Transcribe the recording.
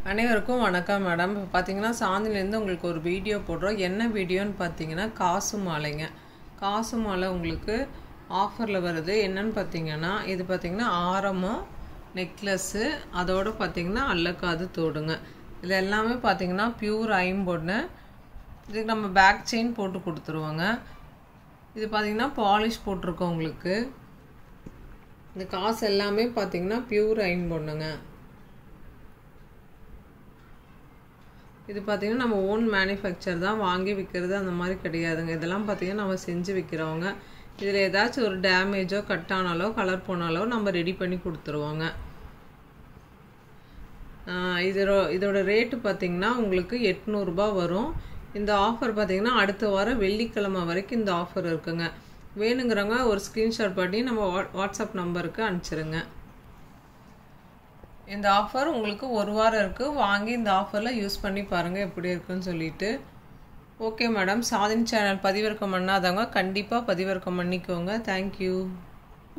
அனைவருக்கும் வணக்கம் மேடம் இப்போ பார்த்தீங்கன்னா சாந்திலேருந்து உங்களுக்கு ஒரு வீடியோ போடுறோம் என்ன வீடியோன்னு பார்த்தீங்கன்னா காசு மாலைங்க காசு மாலை உங்களுக்கு ஆஃபரில் வருது என்னன்னு பார்த்தீங்கன்னா இது பார்த்தீங்கன்னா ஆரமும் நெக்லஸ்ஸு அதோடு பார்த்தீங்கன்னா அல்லக்காது தோடுங்க இது எல்லாமே பார்த்தீங்கன்னா பியூர் ஐம்பொண்ணு இதுக்கு நம்ம பேக் செயின் போட்டு கொடுத்துருவோங்க இது பார்த்தீங்கன்னா பாலிஷ் போட்டிருக்கோம் உங்களுக்கு இந்த காசு எல்லாமே பார்த்தீங்கன்னா பியூர் ஐம்பொண்ணுங்க இது பார்த்திங்கன்னா நம்ம ஓன் மேனுஃபேக்சர் தான் வாங்கி விற்கிறது அந்த மாதிரி கிடையாதுங்க இதெல்லாம் பார்த்திங்கன்னா நம்ம செஞ்சு விற்கிறவங்க இதில் ஏதாச்சும் ஒரு டேமேஜோ கட் ஆனாலோ கலர் போனாலோ நம்ம ரெடி பண்ணி கொடுத்துருவோங்க இதோ இதோட ரேட்டு பார்த்திங்கன்னா உங்களுக்கு எட்நூறுபா வரும் இந்த ஆஃபர் பார்த்திங்கன்னா அடுத்த வாரம் வெள்ளிக்கிழமை வரைக்கும் இந்த ஆஃபர் இருக்குங்க வேணுங்கிறவங்க ஒரு ஸ்க்ரீன்ஷாட் பண்ணி நம்ம வாட்ஸ்அப் நம்பருக்கு அனுப்பிச்சிருங்க இந்த ஆஃபர் உங்களுக்கு ஒரு வாரம் இருக்குது வாங்கி இந்த ஆஃபரில் யூஸ் பண்ணி பாருங்கள் எப்படி இருக்குன்னு சொல்லிட்டு ஓகே மேடம் சாதின் சேனல் பதிவிறக்கம் பண்ணாதவங்க கண்டிப்பாக பதிவிறக்கம் பண்ணிக்கோங்க தேங்க்யூ